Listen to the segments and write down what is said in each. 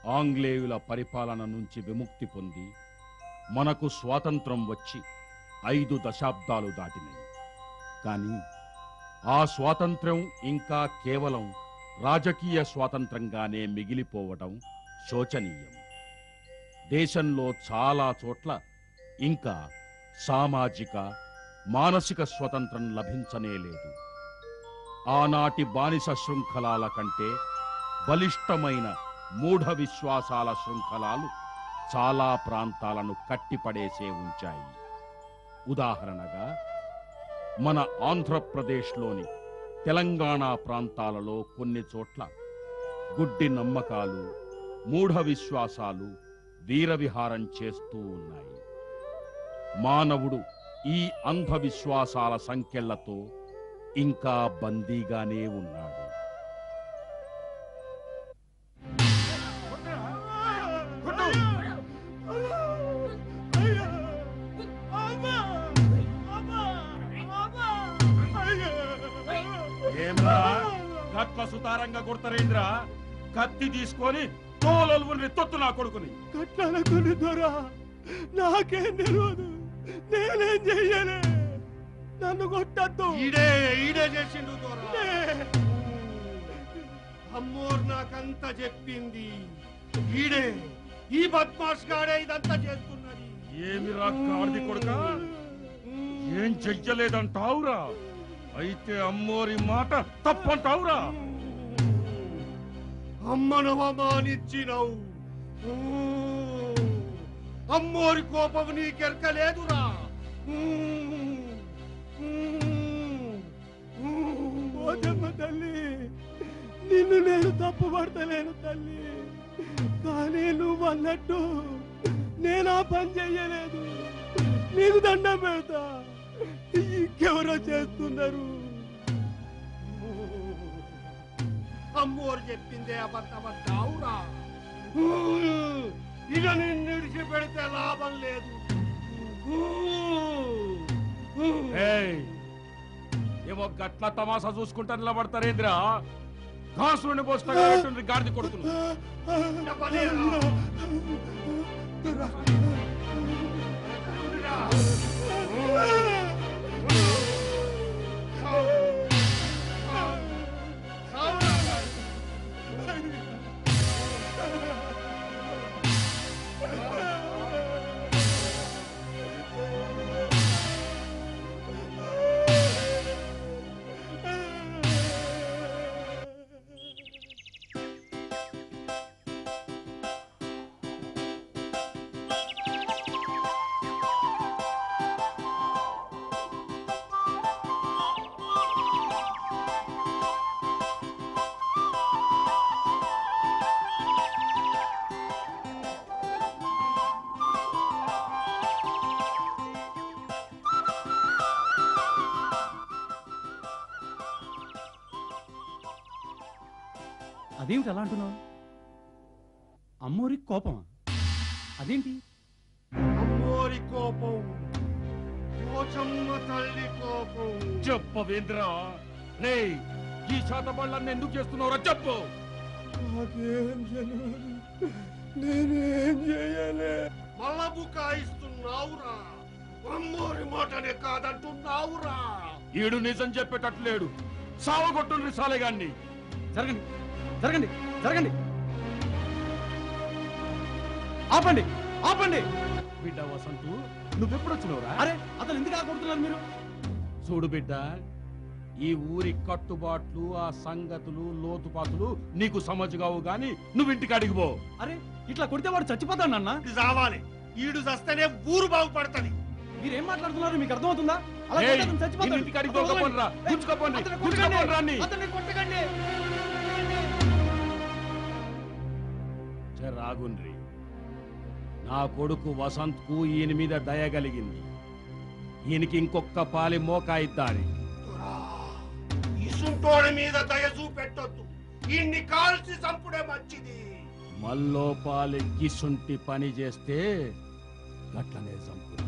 ఆంగ్లేయుల పరిపాలన నుంచి విముక్తి పొంది మనకు స్వాతంత్రం వచ్చి ఐదు దశాబ్దాలు దాటినాయి కానీ ఆ స్వాతంత్ర్యం ఇంకా కేవలం రాజకీయ స్వాతంత్రంగానే మిగిలిపోవటం శోచనీయం దేశంలో చాలా చోట్ల ఇంకా సామాజిక మానసిక స్వతంత్రం లభించనే లేదు ఆనాటి బానిస శృంఖలాల కంటే బలిష్టమైన మూఢ విశ్వాసాల శృంఖలాలు చాలా ప్రాంతాలను కట్టిపడేసే ఉంచాయి ఉదాహరణగా మన ఆంధ్రప్రదేశ్లోని తెలంగాణ ప్రాంతాలలో కొన్ని చోట్ల గుడ్డి నమ్మకాలు మూఢ విశ్వాసాలు వీరవిహారం చేస్తూ ఉన్నాయి మానవుడు ఈ అంధవిశ్వాసాల సంఖ్యలతో ఇంకా బందీగానే ఉన్నాడు ఏమ్రా గట్ల సుతారంగా కొడతారేంద్ర కత్తి తీసుకొని తోలొలువుని తొత్తు నా కొడుకుని కట్టాలకుని దొరా నాకేం తెలియదు నేనేం చెయ్యలే నన్ను కొట్టద్దు ఈడే ఈడే చేసిండు దొరా అమ్మోర్ నాకంతా చెప్పింది ఈడే ఈ బద్మాష్ గాడే ఇదంతా చేస్తున్నది ఏమిరా కార్ది కొడుక ఏం చెయ్యలేదంటావురా అయితే అమ్మోరి మాట తప్పంటావురా అమ్మను అవమానించినవు అమ్మోరి కోపం నీకెరకలేదురా పోతమ్మ తల్లి నిన్ను నేను తప్పు పడతలేను తల్లి కానీ నువ్వు అన్నట్టు నేను ఆ పని చెయ్యలేదు నీకు దండం పెడతా ఇంకెవరో చేస్తున్నారు అమ్మోరు చెప్పిందే అబద్ధమంటావురా ఇక నిన్ను విడిచిపెడితే లాభం లేదు ఏయ్, ఏమో గట్ల తమాసా చూసుకుంటా నిలబడతారేంద్రా కాసుని పోస్తా గాడిది కొడుకును చెప్పలేరా? అదేమిటి అలా అంటున్నావు అమ్మోరి కోపమా అదేంటి అమ్మోరి కోపం పోచమ్మ తల్లి కోపం చెప్పవేంద్రా రే ఈ శాతబళ్ళన్ని ఎందుకు చేస్తున్నావురా చెప్పు నాకేం తెలియదు నేనేం చేయలే మళ్ళా బుకాయిస్తున్నావురా అమ్మోరి మాటనే కాదంటున్నావురా ఈడు నిజం చెప్పేటట్లు లేడు సావగొట్టుండ్రి సాలేగాన్ని జరగండి జరగండి జరగండి ఆపండి ఆపండి బిడ్డ వసంతు నువ్వెప్పుడు వచ్చినవురా అరే అతను ఎందుకు ఆకొడుతున్నారు మీరు చూడు బిడ్డ ఈ ఊరి కట్టుబాట్లు ఆ సంగతులు లోతుపాతులు నీకు సమజుగావు గాని నువ్వు ఇంటికి అడిగిపో అరే ఇట్లా కొడితే వాడు చచ్చిపోతాడు నాన్న ఇది చావాలి ఈడు చస్తేనే ఊరు బాగుపడతది మీరేం మాట్లాడుతున్నారు మీకు అర్థమవుతుందా అలా ఏయ్, కొడితే అతను చచ్చిపోతాడు. నిన్ను ఇంటికి అడిగి అతను దొరకపోండి రా, వదలండి. గుంజుకోపోండి, అతన్ని గుంజుకోపోండి కొట్టకండి. రాన్ని. అతన్ని కొట్టకండి రాగుండ్రి నా కొడుకు వసంత్ కు ఈయన మీద దయ కలిగింది ఈయనకి ఇంకొక్క పాలి మోకాయిద్దాని ఇసుంటోడి మీద దయ చూపెట్టొద్దు ఇన్ని కాల్చి చంపుడే మంచిది మల్లో పాలి గిసుంటి పని చేస్తే గట్లనే చంపుదాం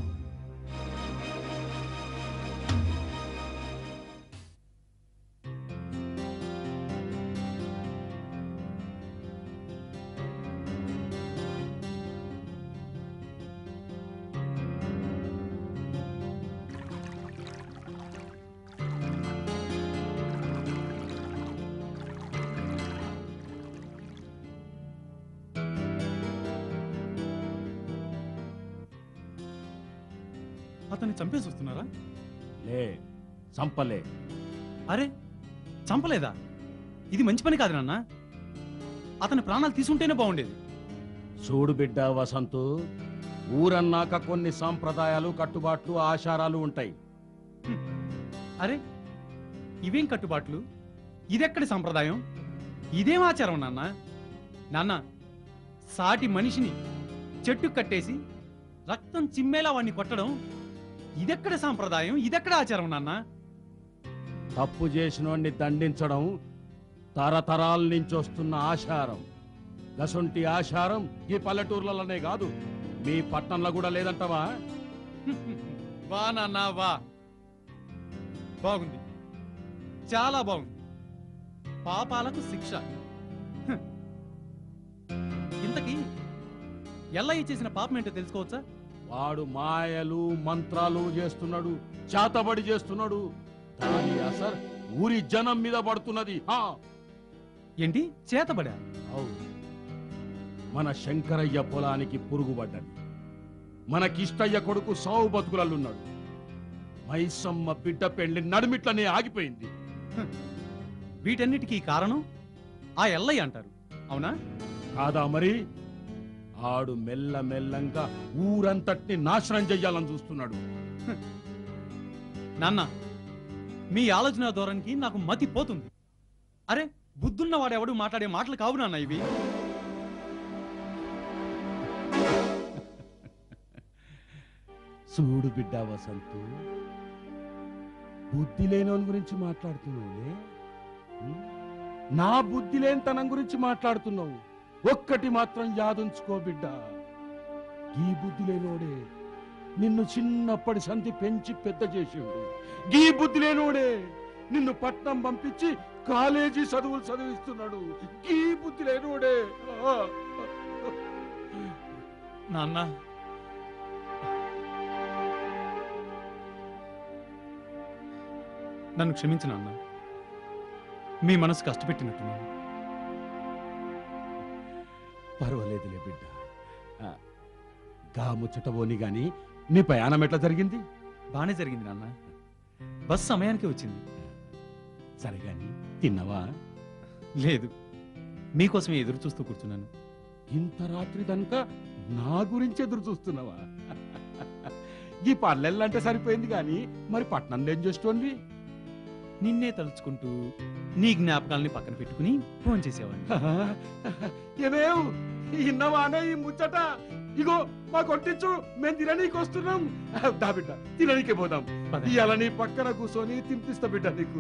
అతన్ని చంపేసి వస్తున్నారా లే సంపలే అరే చంపలేదా ఇది మంచి పని కాదు నాన్న అతని ప్రాణాలు తీసుంటేనే బాగుండేది చూడు బిడ్డ వసంతు ఊరన్నాక కొన్ని సాంప్రదాయాలు కట్టుబాట్లు ఆచారాలు ఉంటాయి అరే ఇవేం కట్టుబాట్లు ఇదెక్కడి సంప్రదాయం ఇదేం ఆచారం నాన్న నాన్న సాటి మనిషిని చెట్టు కట్టేసి రక్తం చిమ్మేలా వాడిని కొట్టడం ఇదెక్కడ సాంప్రదాయం ఇదెక్కడ ఆచారం నాన్న తప్పు చేసినోడిని దండించడం తరతరాల నుంచి వస్తున్న ఆచారం గసొంటి ఆచారం ఈ పల్లెటూర్లలోనే కాదు మీ పట్టణంలో కూడా లేదంటవా వా నాన్న వా బాగుంది చాలా బాగుంది పాపాలకు శిక్ష హ్. ఇంతకీ ఎల్లయ్య చేసిన పాపం ఏంటో తెలుసుకోవచ్చా వాడు మాయలు మంత్రాలు చేస్తున్నాడు చాతబడి చేస్తున్నాడు దాని అసర్ ఊరి జనం మీద పడుతున్నది హా ఏంటి చేతబడా అవును మన శంకరయ్య పొలానికి పురుగు పడ్డది మన కిష్టయ్య కొడుకు సావు బతుకులల్లున్నాడు మైసమ్మ బిడ్డ పెళ్లి నడిమిట్లనే ఆగిపోయింది వీటన్నిటికీ కారణం ఆ ఎల్లయ్య అంటారు అవునా కాదా మరి ఆడు మెల్ల మెల్లంగా ఊరంతటిని నాశనం చెయ్యాలని చూస్తున్నాడు నాన్న మీ ఆలోచన ధోరణికి నాకు మతి పోతుంది అరే బుద్ధున్న వాడెవడు మాట్లాడే మాటలు కావు నాన్న ఇవి చూడు బిడ్డ వసంతు బుద్ధి లేనోని గురించి మాట్లాడుతున్నావులే ఉం? నా బుద్ధి లేనితనం గురించి మాట్లాడుతున్నావు ఒక్కటి మాత్రం యాదుంచుకో బిడ్డ ఈ బుద్ధి లేనోడే నిన్ను చిన్నప్పటి సంధి పెంచి పెద్ద చేసిండు గీ బుద్ధి లేనోడే నిన్ను పట్నం పంపించి కాలేజీ చదువులు చదివిస్తున్నాడు గీ బుద్ధి లేనోడే ఆ. నాన్న నన్ను క్షమించు నాన్న మీ మనసు కష్టపెట్టినట్టున్నాను పర్వాలేదులే బిడ్డ ఆ, గా ముచ్చటబోని గాని నీ ప్రయాణం ఎట్లా జరిగింది బానే జరిగింది నాన్న బస్ సమయానికి వచ్చింది సరే గాని తిన్నవా లేదు మీకోసమే ఎదురు చూస్తూ కూర్చున్నాను ఇంత రాత్రి దనుక నా గురించి ఎదురు చూస్తున్నావా ఈ పల్లెల్లంటే సరిపోయింది గాని మరి పట్నంలో ఏం చేస్తోంది నిన్నే తలుచుకుంటూ నీ జ్ఞాపకాలని పక్కన పెట్టుకుని ఫోన్ చేసేవాడిని ఏమేవ్ ఇన్నవానే ఈ ముచ్చట ఇగో మా కొట్టించు మేము తిననీకి వస్తున్నాం దా బిడ్డ తిననీకే పోదాం పద. ఇవాళ నీ పక్కన కూర్చొని తినిపిస్తా బిడ్డ నీకు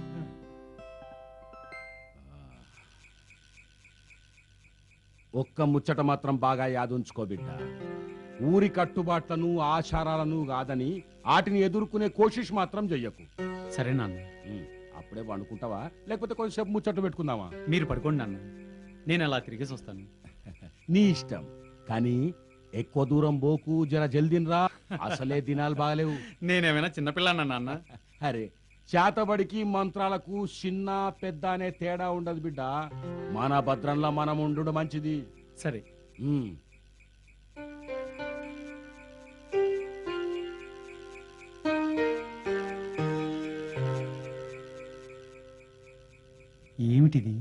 ఒక్క ముచ్చట మాత్రం బాగా యాదుంచుకో బిడ్డ ఊరి కట్టుబాట్లను ఆచారాలను కాదని వాటిని ఎదుర్కొనే కోషిష్ మాత్రం చెయ్యకు సరే నాన్న ఉమ్, అప్పుడే వండుకుంటావా లేకపోతే కొంచెంసేపు ముచ్చట పెట్టుకుందామా మీరు పడుకోండి నాన్న నేను అలా తిరిగేసి వస్తాను నీ ఇష్టం కానీ ఎక్కువ దూరం పోకు జర జల్దిన్ రా అసలే దినాలు బాగలేవు నేనేమైనా చిన్నపిల్లన్నా నాన్న అరే చేతబడికి మంత్రాలకు చిన్న పెద్ద అనే తేడా ఉండదు బిడ్డ మన భద్రంలో మనం ఉండు మంచిది సరే ఉమ్. ఏమిటిది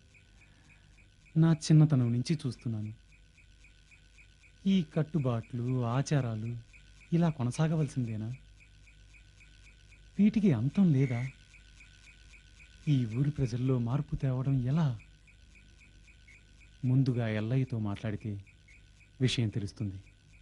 నా చిన్నతనం నుంచి చూస్తున్నాను ఈ కట్టుబాట్లు ఆచారాలు ఇలా కొనసాగవలసిందేనా వీటికి అంతం లేదా ఈ ఊరి ప్రజల్లో మార్పు తేవడం ఎలా ముందుగా ఎల్లయ్యతో మాట్లాడితే విషయం తెలుస్తుంది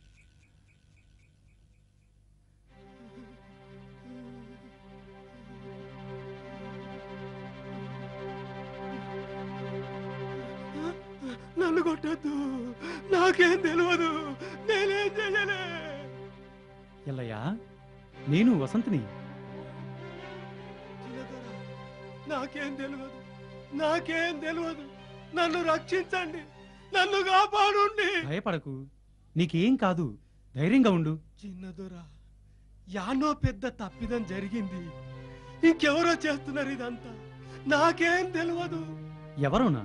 నన్ను కొట్టద్దు నాకేం తెలియదు నేనేం చేయలే ఎల్లయ్యా నేను వసంతిని నాకేం తెలియదు నాకేం తెలియదు నన్ను రక్షించండి నన్ను కాపాడుండి భయపడకు నీకేం కాదు ధైర్యంగా ఉండు చిన్నదొర యానో పెద్ద తప్పిదం జరిగింది ఇంకెవరో చేస్తున్నారు ఇదంతా నాకేం తెలియదు ఎవరునా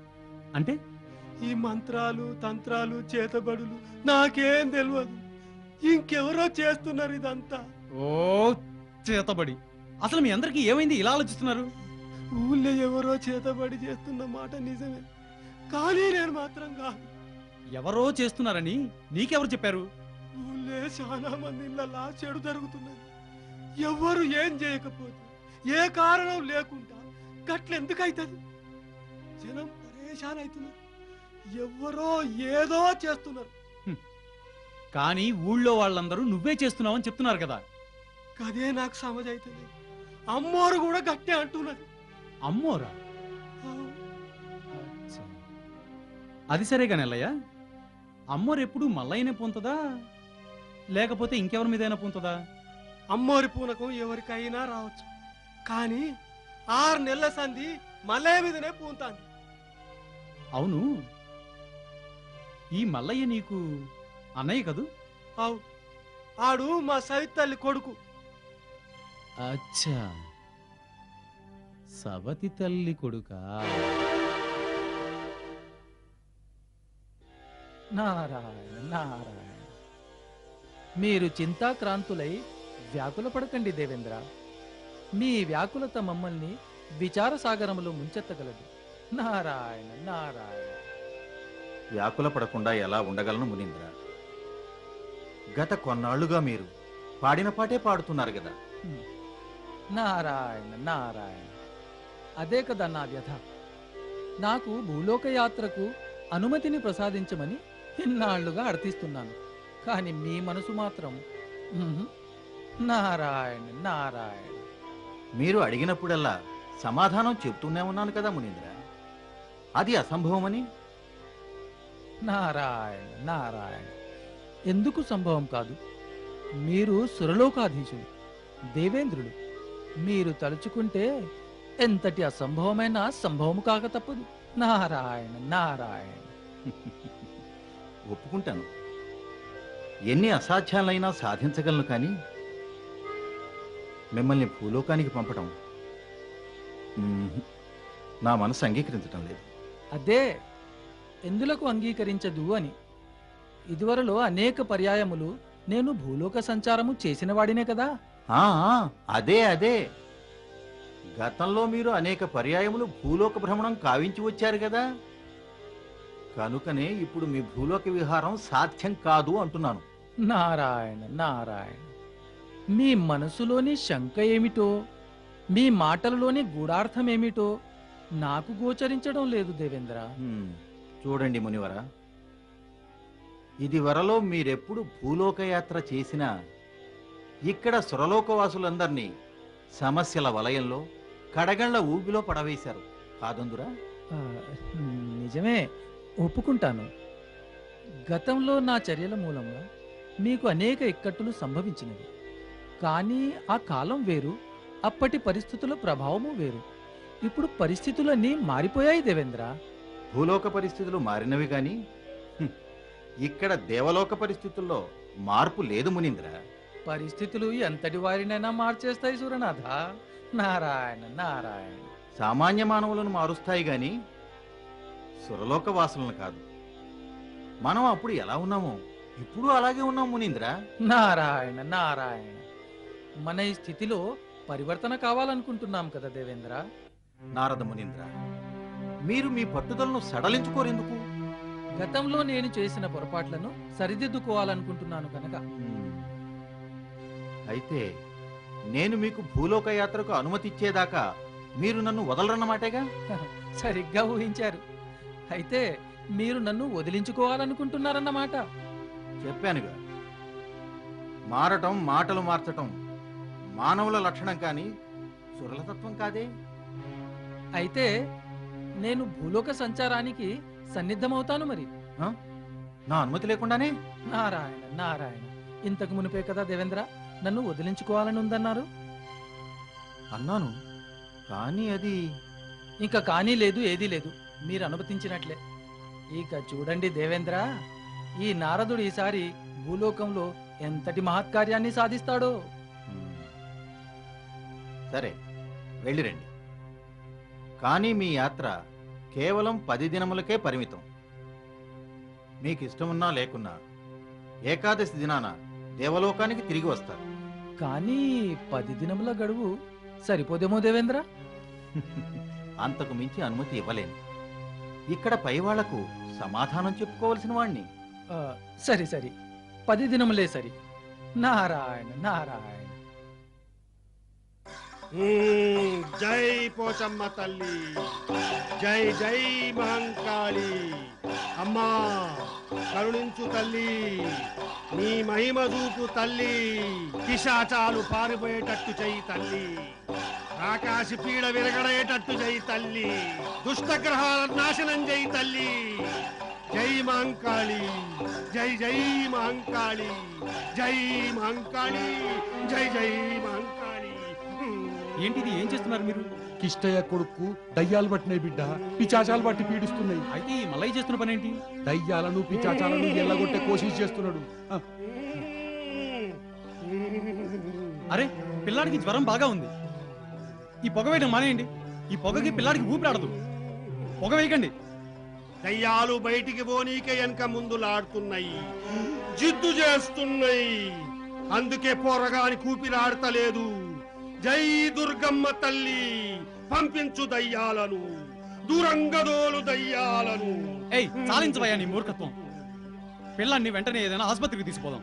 అంటే ఈ మంత్రాలు తంత్రాలు చేతబడులు నాకేం తెలియదు ఇంకెవరో చేస్తున్నారు ఇదంతా ఓ చేతబడి అసలు మీ అందరికీ ఏమైంది ఇలా ఆలోచిస్తున్నారు ఊళ్ళో ఎవరో చేతబడి చేస్తున్న మాట నిజమే కానీ నేను మాత్రం కాదు ఎవరో చేస్తున్నారని నీకెవరు చెప్పారు ఊళ్ళో చాలా మంది ఇళ్ళలా చెడు జరుగుతున్నది ఎవ్వరు ఏం చేయకపోతే ఏ కారణం లేకుండా గట్లెందుకు అవుతుంది జనం పరేషాన్ అవుతున్నారు ఎవ్వరో ఏదో చేస్తున్నారు కానీ ఊళ్ళో వాళ్ళందరూ నువ్వే చేస్తున్నావని చెప్తున్నారు కదా కదే నాకు సమజ్ అవుతుంది అమ్మోరు కూడా గట్టే అంటున్నది అమ్మోరా అవు, అది సరే కానీ అల్లయ్య అమ్మోరు ఎప్పుడు మల్లయ్యనే పొంతదా లేకపోతే ఇంకెవరి మీదైనా పొంతదా అమ్మోరి పూనకం ఎవరికైనా రావచ్చు కానీ ఆరు నెలల సంధి మల్లయ్య మీదనే పూంతాంది అవును ఈ మల్లయ్య నీకు అన్నయ్య కదూ అవు ఆడు మా సవితల్లి కొడుకు అచ్చా సవతి తల్లి కొడుకా నారాయణ నారాయణ మీరు చింతాక్రాంతులై వ్యాకుల పడకండి దేవేంద్ర మీ వ్యాకులత మమ్మల్ని విచార సాగరములో ముంచెత్తగలదు నారాయణ నారాయణ వ్యాకుల పడకుండా ఎలా ఉండగలను మునీంద్ర గత కొన్నాళ్లుగా మీరు పాడిన పాటే పాడుతున్నారు కదా నారాయణ నారాయణ అదే కదా నా వ్యధ నాకు భూలోక యాత్రకు అనుమతిని ప్రసాదించమని ఇన్నాళ్లుగా అర్థిస్తున్నాను కానీ మీ మనసు మాత్రం ఉహుం, నారాయణ నారాయణ మీరు అడిగినప్పుడల్లా సమాధానం చెప్తూనే ఉన్నాను కదా మునీంద్ర అది అసంభవమని నారాయణ నారాయణ ఎందుకు సంభవం కాదు మీరు సురలోకాధీశులు దేవేంద్రులు మీరు తలుచుకుంటే ఎంతటి అసంభవమైన సంభవము కాక తప్పదు నారాయణ నారాయణ ఒప్పుకుంటాను ఎన్ని అసాధ్యాలైనా సాధించగలను కానీ మిమ్మల్ని భూలోకానికి పంపడం మ్మ్, నా మనసు అంగీకరించడం లేదు అదే ఎందులకు అంగీకరించదు అని ఇదివరలో అనేక పర్యాయములు నేను భూలోక సంచారము చేసిన వాడినే కదా ఆ, ఆ, అదే అదే గతంలో మీరు అనేక పర్యాయములు భూలోక భ్రమణం కావించి వచ్చారు కదా కనుకనే ఇప్పుడు మీ భూలోక విహారం సాధ్యం కాదు అంటున్నాను నారాయణ నారాయణ మీ మనసులోని శంక ఏమిటో మీ మాటలలోని గూఢార్థం ఏమిటో నాకు గోచరించడం లేదు దేవేంద్ర హ్మ్, చూడండి మునివర ఇది వరలో మీరెప్పుడు భూలోక యాత్ర చేసినా ఇక్కడ సురలోకవాసులందరినీ సమస్యల వలయంలో కడగళ్ల ఊబిలో పడవేశారు కాదందురా ఆ, నిజమే ఒప్పుకుంటాను గతంలో నా చర్యల మూలంగా మీకు అనేక ఇక్కట్టులు సంభవించినవి కానీ ఆ కాలం వేరు అప్పటి పరిస్థితుల ప్రభావము వేరు ఇప్పుడు పరిస్థితులన్నీ మారిపోయాయి దేవేంద్ర భూలోక పరిస్థితులు మారినవి గాని హ్మ్, ఇక్కడ దేవలోక పరిస్థితుల్లో మార్పు లేదు మునీంద్ర పరిస్థితులు ఎంతటి వారినైనా మార్చేస్తాయి సూరనాథ నారాయణ నారాయణ సామాన్య మానవులను మారుస్తాయి గాని సురలోక వాసులను కాదు మనం అప్పుడు ఎలా ఉన్నామో ఇప్పుడు అలాగే ఉన్నాం మునీంద్ర నారాయణ నారాయణ మన ఈ స్థితిలో పరివర్తన కావాలనుకుంటున్నాం కదా దేవేంద్ర నారద మునీంద్ర మీరు మీ పట్టుదలను సడలించుకోరెందుకు గతంలో నేను చేసిన పొరపాట్లను సరిదిద్దుకోవాలనుకుంటున్నాను కనుక హ్మ్. అయితే నేను మీకు భూలోక యాత్రకు అనుమతి ఇచ్చేదాకా మీరు నన్ను వదలరన్నమాటేగా సరిగ్గా ఊహించారు అయితే మీరు నన్ను వదిలించుకోవాలనుకుంటున్నారన్నమాట చెప్పానుగా మారటం మాటలు మార్చటం మానవుల లక్షణం కాని సురలతత్వం కాదే అయితే నేను భూలోక సంచారానికి సన్నిద్ధమవుతాను మరి నా అనుమతి లేకుండానే నారాయణ నారాయణ ఇంతకు మునిపే కదా దేవేంద్ర నన్ను వదిలించుకోవాలని ఉందన్నారు అన్నాను కానీ అది ఇంకా కానీ లేదు ఏదీ లేదు మీరు అనుమతించినట్లే ఇక చూడండి దేవేంద్ర ఈ నారదుడు ఈసారి భూలోకంలో ఎంతటి మహత్కార్యాన్ని సాధిస్తాడో హ్మ్. సరే వెళ్ళిరండి కానీ మీ యాత్ర కేవలం పది దినములకే పరిమితం మీకు ఇష్టమున్నా లేకున్నా ఏకాదశి దినాన దేవలోకానికి తిరిగి వస్తారు కానీ పది దినముల గడువు సరిపోదేమో దేవేంద్ర అంతకు మించి అనుమతి ఇవ్వలేను ఇక్కడ పై వాళ్లకు సమాధానం చెప్పుకోవలసిన వాణ్ణి ఆ, సరి సరి పది దినములే సరి నారాయణ నారాయణ మ్మ్. జై పోచమ్మ తల్లి జై జై మహంకాళి అమ్మా కరుణించు తల్లి నీ మహిమ చూపు తల్లి పిశాచాలు పారిపోయేటట్టు చెయ్యి తల్లి ఆకాశ పీడ విరగడేటట్టు చెయ్యి తల్లి దుష్టగ్రహాల నాశనం చెయ్యి తల్లి జై మహంకాళి జై జై మహంకాళి జై మహంకాళి జై జై మహంకాళి మ్మ్. ఏంటిది ఏం చేస్తున్నారు మీరు కిష్టయ్య కొడుకు దయ్యాలు పట్టినాయి బిడ్డ పిచాచాలు పట్టి పీడిస్తున్నాయి అయితే ఈ మల్లయ్య చేస్తున్న పని ఏంటి దయ్యాలను పిచాచాలను ఎల్లగొట్టే కోషిష్ చేస్తున్నాడు ఆ, అరే పిల్లాడికి జ్వరం బాగా ఉంది ఈ పొగ వేయడం మానేయండి ఈ పొగకి పిల్లాడికి ఊపిరాడదు పొగ వేయకండి దయ్యాలు బయటికి పోనీకే వెనక ముందులాడుతున్నాయి జిద్దు చేస్తున్నాయి అందుకే పోరగాని కూపిరాడతలేదు జై దుర్గమ్మ తల్లి పంపించు దయ్యాలను దూరంగదోలు దయ్యాలను ఏయ్ చాలించవయ్యా నీ మూర్ఖత్వం పిల్లాన్ని వెంటనే ఏదైనా ఆసుపత్రికి తీసుకుపోదాం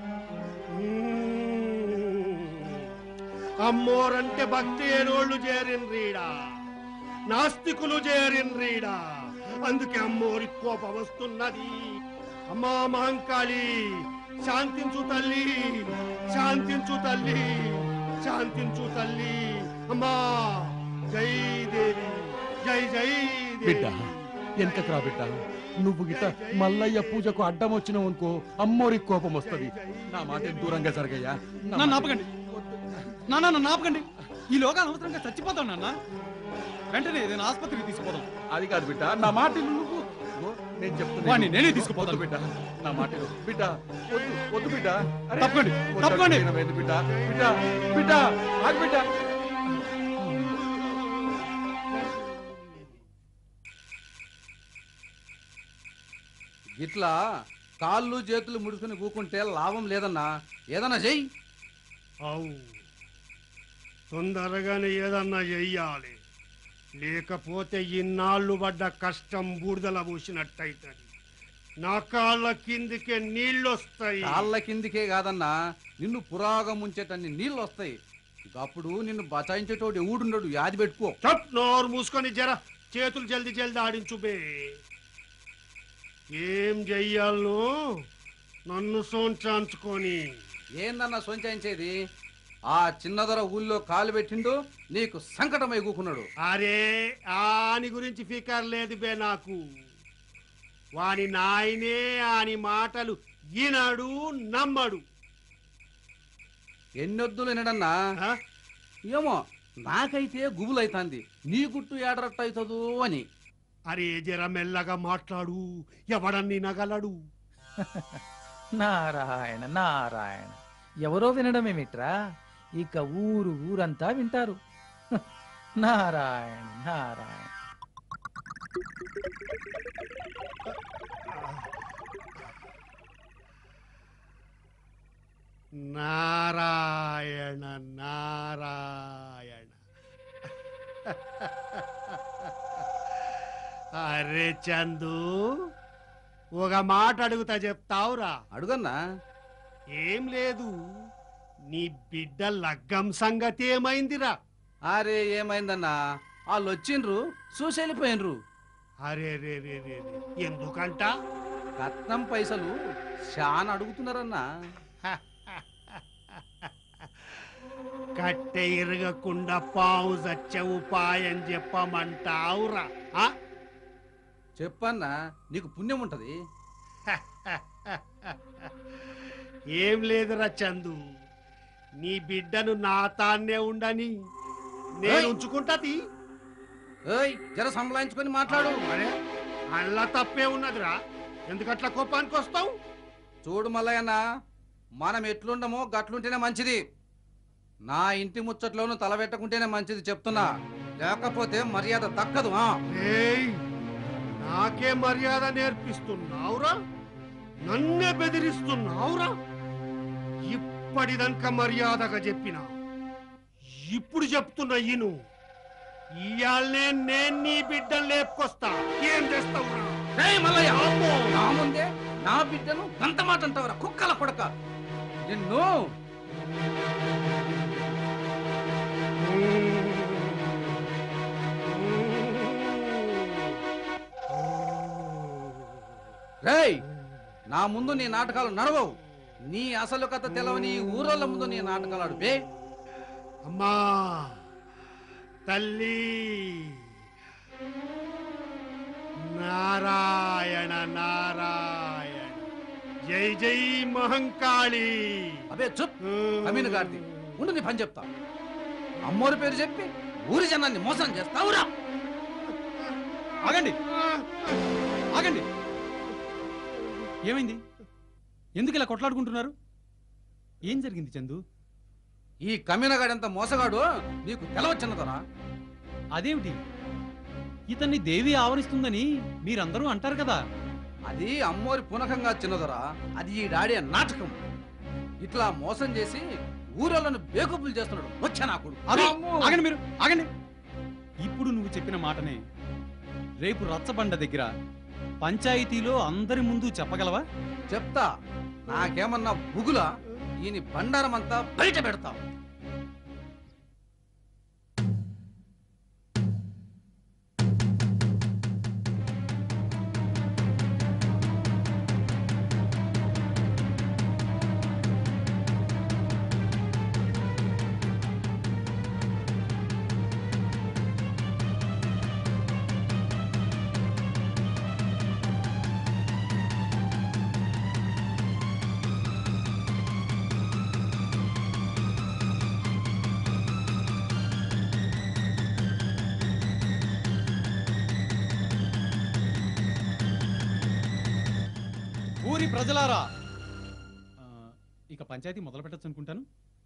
అమ్మోరంటే భక్తి ఏనోళ్ళు చేరిన్రీడా నాస్తికులు చేరిన్రీడా అందుకే అమ్మోరి కోపం వస్తున్నది అమ్మా మహంకాళి శాంతించు తల్లి శాంతించు తల్లి శాంతించు తల్లి అమ్మా జై దేవి జై జై బిడ్డ దేవి వెనకకు రా బిడ్డ నువ్వు గిట్ట మల్లయ్య పూజకు అడ్డం వచ్చినావు అనుకో అమ్మోరికి కోపం వస్తది నా మాట దూరంగా జరగయ్యా నా నన్ను మాట- ఆపకండి నాన్న నన్ను ఆపకండి ఈ లోగా అనవసరంగా చచ్చిపోతాం నాన్న వెంటనే ఏదైనా ఆసుపత్రికి తీసుకుపోదాం అది కాదు బిడ్డ నా మాట విను నువ్వు ఇదిగో, నేను చెప్తున్నా వాణ్ణి నేనే తీసుకుపోతాను. వద్దు బిడ్డ నా మాట విను. బిడ్డ వద్దు వద్దు బిడ్డ అరే, తప్పకండి, వద్దు తప్పకండి. అంటే వినవేంది బిడ్డ బిడ్డ బిడ్డ ఆగు బిడ్డ ఇట్లా కాళ్ళు చేతులు ముడుచుకుని కూకుంటే లాభం లేదన్నా ఏదన్నా చెయ్యి అవు తొందరగానే ఏదన్నా చెయ్యాలి లేకపోతే ఇన్నాళ్ళు పడ్డ కష్టం బూడిదల పూసినట్టయితది నా కాళ్ళ కిందికే నీళ్ళొస్తాయి కాళ్ళ కిందికే కాదన్నా నిన్ను పురాగా ముంచేటన్ని నీళ్ళు వస్తాయి అప్పుడు నిన్ను బచాయించేటోడు ఎవడుండడు యాది పెట్టుకో చప్ నోరు మూసుకొని జర చేతులు జల్ది జల్ది ఆడించుబే ఏం చెయ్యాలను నన్ను సోంచాంచుకొని ఏందన్నా సొంచాయించేది ఆ చిన్నదొర ఊళ్ళో కాలు పెట్టిండు నీకు సంకటమై కూకున్నాడు అరే ఆని గురించి ఫికర్ లేదు బే నాకు వాని నాయనే ఆని మాటలు ఈనాడు నమ్మడు ఎన్నొద్దులు వినడన్నా ఆ? ఏమో నాకైతే గుబులైతాంది నీ గుట్టు ఏడరట్టు అవుతుందో అని అరే జర మెల్లగా మాట్లాడు ఎవడన్ని నగలడు నారాయణ నారాయణ ఎవరో వినడమేమిట్రా ఇక ఊరు ఊరంతా వింటారు హ, నారాయణ నారాయణ నారాయణ నారాయణ అరే చందు ఒక మాట అడుగుతా చెప్తావురా అడుగన్నా ఏం లేదు నీ బిడ్డ లగ్గం సంగతి ఏమైందిరా అరే ఏమైందన్నా వాళ్ళు వచ్చిండ్రు చూసి వెళ్ళిపోయినరు అరే రే రే రే రే. ఎందుకంట కట్నం పైసలు చాలా అడుగుతున్నారన్నా కట్టె ఇరగకుండా పావు సచ్చే ఉపాయం చెప్పమంటావురా ఆ? చెప్పన్నా నీకు పుణ్యం ఉంటది ఏం లేదురా చందు నీ బిడ్డను నా తాన్నే ఉండని నేను ఏయ్! ఉంచుకుంటది ఏయ్ జర సంబలాయించుకొని మాట్లాడు అరే అల్లా తప్పే ఉన్నదిరా ఎందుకట్లా కోపానికి వస్తావు చూడు మల్లయ్యన్న మనం ఎట్లుండమో గట్లుంటేనే మంచిది నా ఇంటి ముచ్చట్లోనూ తలబెట్టకుంటేనే మంచిది చెప్తున్నా లేకపోతే మర్యాద దక్కదు ఆ ఏయ్ నాకే మర్యాద నేర్పిస్తున్నావురా నన్నే బెదిరిస్తున్నావురా ఇప్పటిదనక మర్యాదగా చెప్పిన ఇప్పుడు చెప్తున్న ఇను ఇయాలనే నేను నీ బిడ్డలు లేపుకొస్తా ఏం చేస్తావు రేయ్ మల్లయ్య నా ముందే నా బిడ్డను గంత మాట అంటావురా కుక్కల కొడక నిన్ను రేయ్ నా ముందు నీ నాటకాలు నడవవు నీ అసలు కథ తెలవని ఊరోళ్ళ ముందు నీ నాటకాలు అడిపే అమ్మా తల్లి నారాయణ నారాయణ జై జై మహంకాళి అబే చుప్ అమీన్ గారిది ఉండు నీ పని చెప్తా అమ్మోరి పేరు చెప్పి ఊరి జనాన్ని మోసం చేస్తావురా ఆగండి ఆగండి ఏమైంది ఎందుకు ఇలా కొట్లాడుకుంటున్నారు ఏం జరిగింది చందు ఈ కమీనగాడంత మోసగాడు నీకు తెలవచ్చినదరా అదేమిటి ఇతన్ని దేవి ఆవరిస్తుందని మీరందరూ అంటారు కదా అది అమ్మోరి పునకంగా చిన్నదరా అది ఈ డాడే నాటకం ఇట్లా మోసం చేసి ఊరోళ్ళను బేకూపులు చేస్తున్నాడు వచ్చా నా కొడుకు. అరే, అమ్మో! ఆగండి మీరు ఆగండి ఇప్పుడు నువ్వు చెప్పిన మాటనే రేపు రచ్చబండ దగ్గర పంచాయతీలో అందరి ముందు చెప్పగలవా చెప్తా నాకేమన్నా బుగుల ఈయన బండారం అంతా బయట పెడతా ఊరి ప్రజలారా ఆ, ఇక పంచాయతీ మొదలు పెట్టచ్చు అనుకుంటాను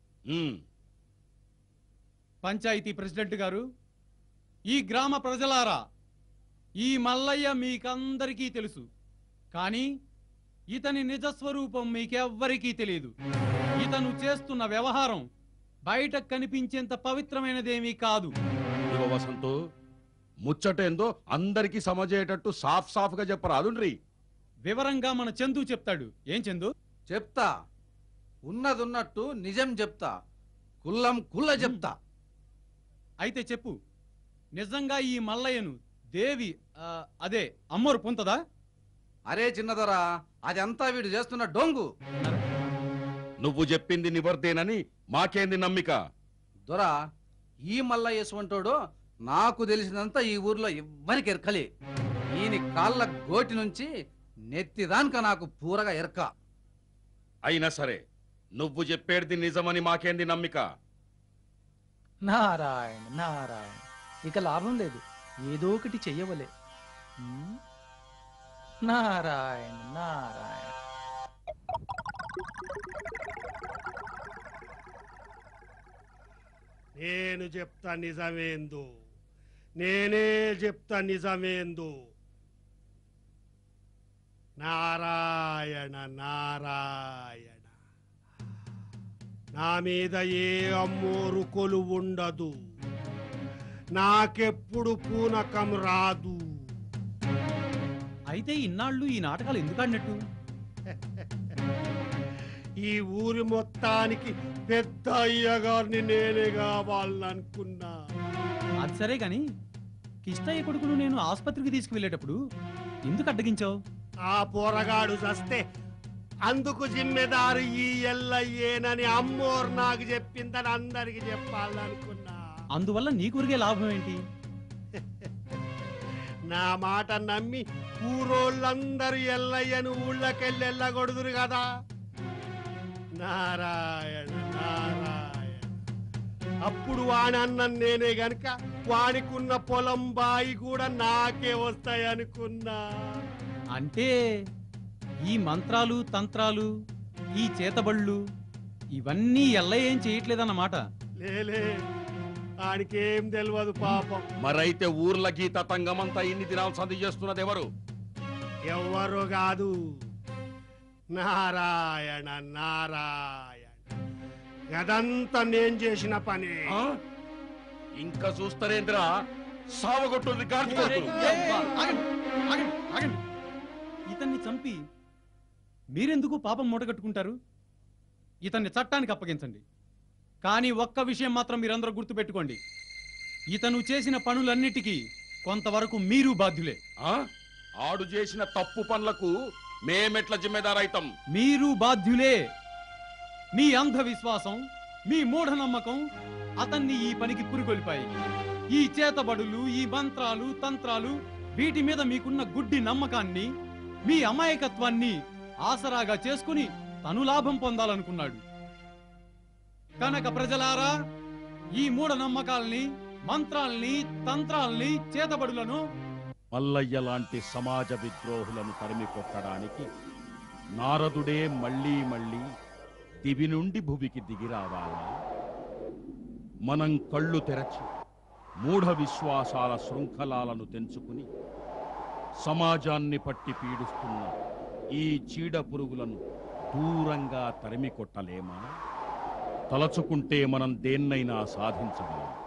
పంచాయతీ ప్రెసిడెంట్ గారు ఈ గ్రామ ప్రజలారా ఈ మల్లయ్య మీకందరికీ తెలుసు కానీ ఇతని నిజస్వరూపం మీకెవ్వరికీ తెలియదు ఇతను చేస్తున్న వ్యవహారం బయట కనిపించేంత పవిత్రమైనదేమీ కాదు ఇగో వసంతు ముచ్చటేందో అందరికీ సమజేయటట్టు సాఫ్ సాఫ్ గా చెప్పరాదుండ్రి వివరంగా మన చందు చెప్తాడు ఏం చందు చెప్తా ఉన్నదున్నట్టు నిజం చెప్తా కుల్లం కుల్ల చెప్తా అయితే చెప్పు నిజంగా ఈ మల్లయ్యను దేవి ఆ, అదే అమ్మోరు పొంతదా అరే చిన్నదొరా అదంతా వీడు చేస్తున్న డొంగు నువ్వు చెప్పింది నివర్దేనని మాకేంది నమ్మిక దొరా ఈ మల్లయ్య యశ్వంతోడు నాకు తెలిసినంత ఈ ఊర్లో ఎవ్వరికి ఎరకలే ఈయన కాళ్ళ గోటి నుంచి నెత్తిదానిక నాకు పూరగా ఎరక అయినా సరే నువ్వు చెప్పేది నిజమని మాకేంది నమ్మిక నారాయణ నారాయణ ఇక లాభం లేదు ఏదో ఒకటి చెయ్యవలే ఉమ్? నారాయణ నారాయణ నేను చెప్తా నిజమేందు నేనే చెప్తా నిజమేందు నారాయణ నారాయణ నా మీద ఏ అమ్మోరు కొలువు ఉండదు నాకెప్పుడు పూనకం రాదు అయితే ఇన్నాళ్ళు ఈ నాటకాలు ఎందుకు ఆడినట్టు ఈ ఊరి మొత్తానికి పెద్ద అయ్యగారిని నేనే కావాలనుకున్నా అది సరే గాని కిష్టయ్య కొడుకును నేను ఆసుపత్రికి తీసుకువెళ్ళేటప్పుడు ఎందుకు అడ్డగించావు ఆ పోరగాడు చస్తే అందుకు జిమ్మెదారు ఈ ఎల్లయ్యేనని అమ్మోరు నాకు చెప్పిందని అందరికి చెప్పాలనుకున్నా అందువల్ల నీకు ఉరిగే లాభం ఏంటి నా మాట నమ్మి ఊరోళ్ళందరూ ఎల్లయ్యను ఊళ్ళకెళ్ళి వెళ్ళగొడుదురు కదా నారాయణ నారాయణ అప్పుడు వాని అన్నం నేనే గనుక వానికున్న పొలం బాయి కూడా నాకే వస్తాయనుకున్నా అంటే ఈ మంత్రాలు తంత్రాలు ఈ చేతబళ్ళు ఇవన్నీ ఎల్ల ఏం చేయట్లేదన్నమాట లేలే ఆడికేం తెలియదు పాపం మరైతే ఊర్ల గీత తంగమంతా ఇన్ని దినాలు సంధి చేస్తున్నది ఎవరు ఎవ్వరు కాదు నారాయణ నారాయణ గదంతా నేను చేసిన పని ఆ? ఇంకా చూస్తారేంద్రా సావగొట్టుంది ఏయ్, కార్తీకోతు ఏయ్, ఏయ్, ఆగండి ఆగండి ఆగండి ఇతన్ని చంపి మీరెందుకు పాపం మూటగట్టుకుంటారు ఇతన్ని చట్టానికి అప్పగించండి కానీ ఒక్క విషయం మాత్రం మీరందరూ గుర్తుపెట్టుకోండి ఇతను చేసిన పనులన్నిటికీ కొంతవరకు మీరు బాధ్యులే ఆ? ఆడు చేసిన తప్పు పనులకు మేమెట్ల జిమ్మెదారైతాం మీరు బాధ్యులే మీ అంధవిశ్వాసం మీ మూఢనమ్మకం అతన్ని ఈ పనికి పురికొల్పాయి ఈ చేతబడులు ఈ మంత్రాలు తంత్రాలు వీటి మీద మీకున్న గుడ్డి నమ్మకాన్ని మీ అమాయకత్వాన్ని ఆసరాగా చేసుకుని తను లాభం పొందాలనుకున్నాడు కనుక ప్రజలారా ఈ మూఢనమ్మకాల్ని మంత్రాల్ని తంత్రాల్ని చేతబడులను మల్లయ్య లాంటి సమాజ విద్రోహులను తరిమి కొట్టడానికి నారదుడే మళ్ళీ మళ్ళీ దివి నుండి భువికి దిగి రావాలా మనం కళ్ళు తెరచి మూఢ విశ్వాసాల శృంఖలాలను తెంచుకుని సమాజాన్ని పట్టి పీడిస్తున్న ఈ చీడ పురుగులను దూరంగా తరిమి కొట్టలేమా తలచుకుంటే మనం దేన్నైనా సాధించగలం